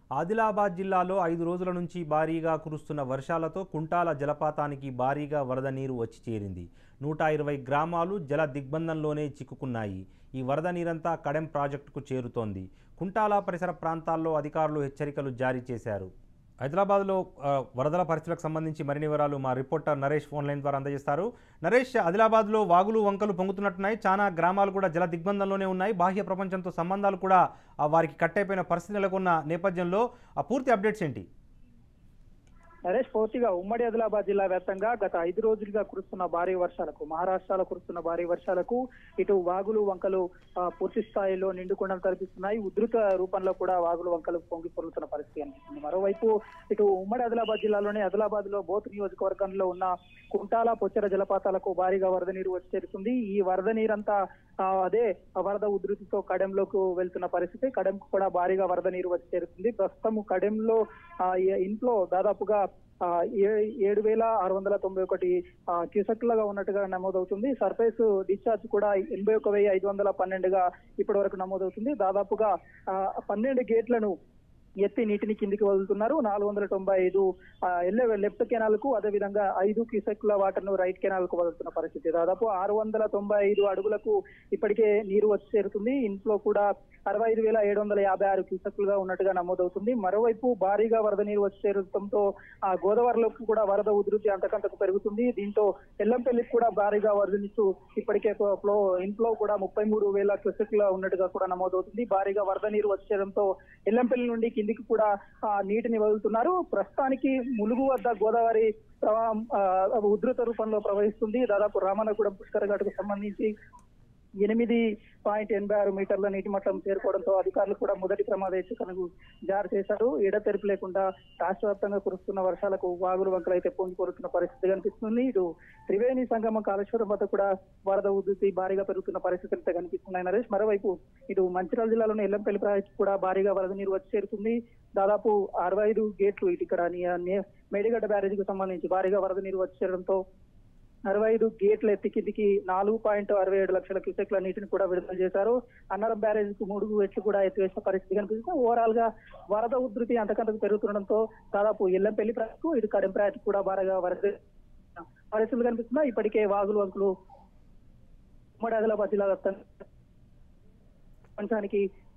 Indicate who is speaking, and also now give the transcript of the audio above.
Speaker 1: ఆదిలాబాద్ జిల్లాలో ఐదు రోజుల నుంచి భారీగా కురుస్తున్న వర్షాలతో కుంటాల జలపాతానికి భారీగా వరద నీరు వచ్చి చేరింది నూట ఇరవై గ్రామాలు జల దిగ్బంధంలోనే చిక్కుకున్నాయి ఈ వరద నీరంతా కడెం ప్రాజెక్టుకు చేరుతోంది కుంటాల పరిసర ప్రాంతాల్లో అధికారులు హెచ్చరికలు జారీ చేశారు హైదరాబాద్లో ఆ, వరదల పరిస్థితులకు సంబంధించి మరిన్ని వివరాలు మా రిపోర్టర్ నరేష్ ఫోన్ లైన్ ద్వారా అందజేస్తారు నరేష్ ఆదిలాబాద్లో వాగులు వంకలు పొంగుతున్నట్టున్నాయి చాలా గ్రామాలు కూడా జల దిగ్బంధంలోనే ఉన్నాయి బాహ్య ప్రపంచంతో సంబంధాలు కూడా ఆ, వారికి కట్టయిపోయిన పరిస్థితి నెలకొన్న నేపథ్యంలో ఆ పూర్తి అప్డేట్స్ ఏంటి
Speaker 2: నరేష్ పూర్తిగా ఉమ్మడి ఆదిలాబాద్ జిల్లా వ్యాప్తంగా గత ఐదు రోజులుగా కురుస్తున్న భారీ వర్షాలకు మహారాష్ట్రలో కురుస్తున్న భారీ వర్షాలకు ఇటు వాగులు వంకలు ఆ, పూర్తి స్థాయిలో నిండుకొండలు కనిపిస్తున్నాయి ఉధృత రూపంలో కూడా వాగులు వంకలు పొంగి పొరులుతున్న పరిస్థితి కనిపిస్తుంది మరోవైపు ఇటు ఉమ్మడి ఆదిలాబాద్ జిల్లాలోని ఆదిలాబాద్ లో బోత్ నియోజకవర్గంలో ఉన్న కుంటాల పొచ్చర జలపాతాలకు భారీగా వరద నీరు వచ్చి చేరుతుంది ఈ వరద నీరంతా ఆ, అదే ఆ వరద ఉధృతితో కడెంలోకి వెళ్తున్న పరిస్థితి కడెంకు కూడా భారీగా వరద నీరు వచ్చి చేరుతుంది ప్రస్తుతం కడెంలో ఆ, ఈ- ఇంట్లో దాదాపుగా ఆ, ఏ- ఏడు వేల ఆరు వందల తొంభై ఒకటి ఆ, క్యూసెక్లుగా ఉన్నట్టుగా నమోదవుతుంది సర్ఫేస్ డిశ్చార్జ్ కూడా ఎనభై ఒక వెయ్యి ఐదు వందల పన్నెండుగా ఇప్పటి వరకు నమోదవుతుంది దాదాపుగా ఆ, పన్నెండు గేట్లను ఎత్తి నీటిని కిందికి వదులుతున్నారు నాలుగు వందల తొంభై ఐదు ఎల్లే లెఫ్ట్ కెనాల్ కు అదే విధంగా ఐదు క్యూసెక్ల వాటర్ ను రైట్ కెనాల్ కు వదులుతున్న పరిస్థితి దాదాపు ఆరు వందల తొంభై ఐదు అడుగులకు ఇప్పటికే నీరు వచ్చి చేరుతుంది ఇంట్లో కూడా అరవై ఐదు వేల ఏడు వందల యాభై ఆరు క్యూసెక్లుగా ఉన్నట్టుగా నమోదవుతుంది మరోవైపు భారీగా వరద నీరు వచ్చి చేరడంతో ఆ గోదావరిలోకి కూడా వరద ఉధృతి అంతకంతకు పెరుగుతుంది దీంతో ఎల్లంపల్లికి కూడా భారీగా వరద నీరు ఇప్పటికే ఫ్లో ఇంట్లో కూడా ముప్పై మూడు వేల క్యూసెక్ల ఉన్నట్టుగా కూడా నమోదవుతుంది భారీగా వరద నీరు వచ్చేయడంతో ఎల్లంపల్లి నుండి కిందికి కూడా ఆ, నీటిని వదులుతున్నారు ప్రస్తుతానికి ములుగు వద్ద గోదావరి ప్రవాహం ఆ, ఉధృత రూపంలో ప్రవహిస్తుంది దాదాపు రామన్నగూడెం పుష్కర ఘాటుకు సంబంధించి ఎనిమిది పాయింట్ ఎనభై ఆరు మీటర్ల నీటి మట్టం చేరుకోవడంతో అధికారులు కూడా మొదటి ప్రమాద హెచ్చరికలకు జారీ చేశారు ఎడతెరిపి లేకుండా రాష్ట్ర వ్యాప్తంగా కురుస్తున్న వర్షాలకు వాగులు వంకలు అయితే పొంగి పొరుతున్న పరిస్థితి కనిపిస్తుంది ఇటు త్రివేణి సంగమం కాళేశ్వరం వద్ద కూడా వరద ఉధృతి భారీగా పెరుగుతున్న పరిస్థితులు అయితే కనిపిస్తున్నాయి నరేష్ మరోవైపు ఇటు మంచిర్యాల జిల్లాలోని ఎల్లంపల్లి ప్రాజెక్టు కూడా భారీగా వరద నీరు వచ్చి చేరుతుంది దాదాపు అరవై ఐదు గేట్లు ఇటు ఇక్కడ ని- నే- మేడిగడ్డ బ్యారేజీకి సంబంధించి భారీగా వరద నీరు వచ్చి చేరడంతో అరవై ఐదు గేట్ల ఎత్తి కిందికి నాలుగు పాయింట్ అరవై ఏడు లక్షల క్యూసెక్ల నీటిని కూడా విడుదల చేశారు అన్నారం బ్యారేజ్ కు మూడు ఎట్లు కూడా ఎత్తివేసిన పరిస్థితి కనిపిస్తుంది ఓవరాల్ గా వరద ఉధృతి అంతకంతకు పెరుగుతుండడంతో దాదాపు ఎల్లంపల్లి ప్రాజెక్టు ఇటు కడెం ప్రాజెక్టు కూడా బాగా వరద పరిస్థితులు కనిపిస్తున్నాయి ఇప్పటికే వాగులు వంకులు ఉమ్మడి ఆదిలాబాద్ జిల్లా వ్యాప్తంగా ప్రపంచానికి